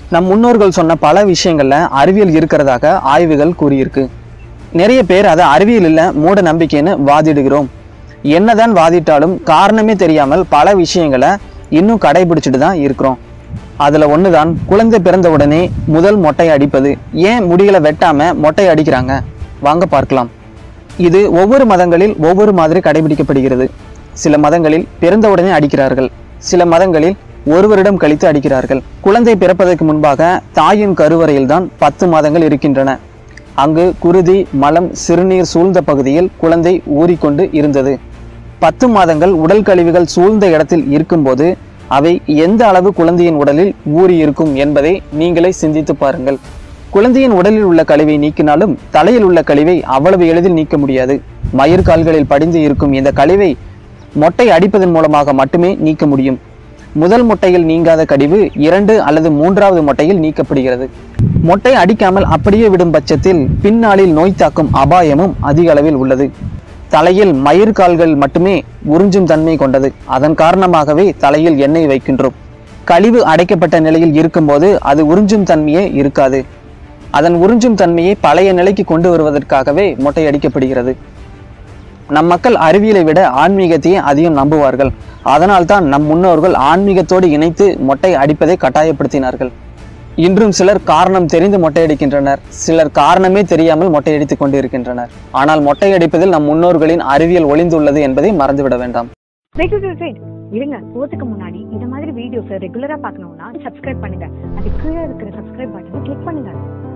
நம் முன்னோர்கள் சொன்ன பல விஷயங்கள்ல அறிவியல் இருக்கிறதாக ஆய்வுகள் கூறியிருக்கு நிறைய பேர் அதை அறிவியல் இல்ல மூட நம்பிக்கைன்னு வாதிடுகிறோம் என்னதான் வாதிட்டாலும் காரணமே தெரியாமல் பல விஷயங்களை இன்னும் கடைபிடிச்சிட்டு தான் இருக்கிறோம் அதுல ஒண்ணுதான் குழந்தை பிறந்த உடனே முதல் மொட்டை அடிப்பது ஏன் முடிகளை வெட்டாம மொட்டை அடிக்கிறாங்க வாங்க பார்க்கலாம் இது ஒவ்வொரு மதங்களில் ஒவ்வொரு மாதிரி கடைபிடிக்கப்படுகிறது சில மதங்களில் பிறந்தவுடனே அடிக்கிறார்கள் சில மதங்களில் ஒரு வருடம் கழித்து அடிக்கிறார்கள் குழந்தை பிறப்பதற்கு முன்பாக தாயின் கருவறையில் தான் பத்து மாதங்கள் இருக்கின்றன அங்கு குருதி மலம் சிறுநீர் சூழ்ந்த பகுதியில் குழந்தை ஊறிக்கொண்டு இருந்தது பத்து மாதங்கள் உடல் கழிவுகள் சூழ்ந்த இடத்தில் இருக்கும்போது அவை எந்த அளவு குழந்தையின் உடலில் ஊறி இருக்கும் என்பதை நீங்களே சிந்தித்து பாருங்கள் குழந்தையின் உடலில் உள்ள கழிவை நீக்கினாலும் தலையில் உள்ள கழிவை அவ்வளவு எளிதில் நீக்க முடியாது மயிர்கால்களில் படிந்து இருக்கும் இந்த கழிவை மொட்டை அடிப்பதன் மூலமாக மட்டுமே நீக்க முடியும் முதல் மொட்டையில் நீங்காத கழிவு இரண்டு அல்லது மூன்றாவது மொட்டையில் நீக்கப்படுகிறது மொட்டை அடிக்காமல் அப்படியே விடும் பட்சத்தில் பின்னாளில் நோய் தாக்கும் அபாயமும் அதிக அளவில் உள்ளது தலையில் மயிர்கால்கள் மட்டுமே உறிஞ்சும் தன்மை கொண்டது அதன் காரணமாகவே தலையில் எண்ணெய் வைக்கின்றோம் கழிவு அடைக்கப்பட்ட நிலையில் இருக்கும்போது அது உறிஞ்சும் தன்மையே இருக்காது அதன் உறிஞ்சும் தன்மையை பழைய நிலைக்கு கொண்டு வருவதற்காகவே மொட்டை அடிக்கப்படுகிறது நம் மக்கள் அறிவியலை விட ஆன்மீகத்தையே அதிகம் நம்புவார்கள் அதனால்தான் நம் முன்னோர்கள் ஆன்மீகத்தோடு இணைத்து மொட்டை அடிப்பதை கட்டாயப்படுத்தினார்கள் இன்றும் சிலர் காரணம் தெரிந்து மொட்டை அடிக்கின்றனர் சிலர் காரணமே தெரியாமல் மொட்டை அடித்துக் கொண்டிருக்கின்றனர் ஆனால் மொட்டை அடிப்பதில் நம் முன்னோர்களின் அறிவியல் ஒளிந்துள்ளது என்பதை மறந்துவிட வேண்டாம் வெயிட் வெயிட் வெயிட் வெயிட் இருங்க போறதுக்கு முன்னாடி இந்த மாதிரி வீடியோஸ் ரெகுலரா பார்க்கணும்னா சப்ஸ்கிரைப் பண்ணுங்க அது கீழே இருக்கிற சப்ஸ்கிரைப் பட்டனை கிளிக் பண்ணுங்க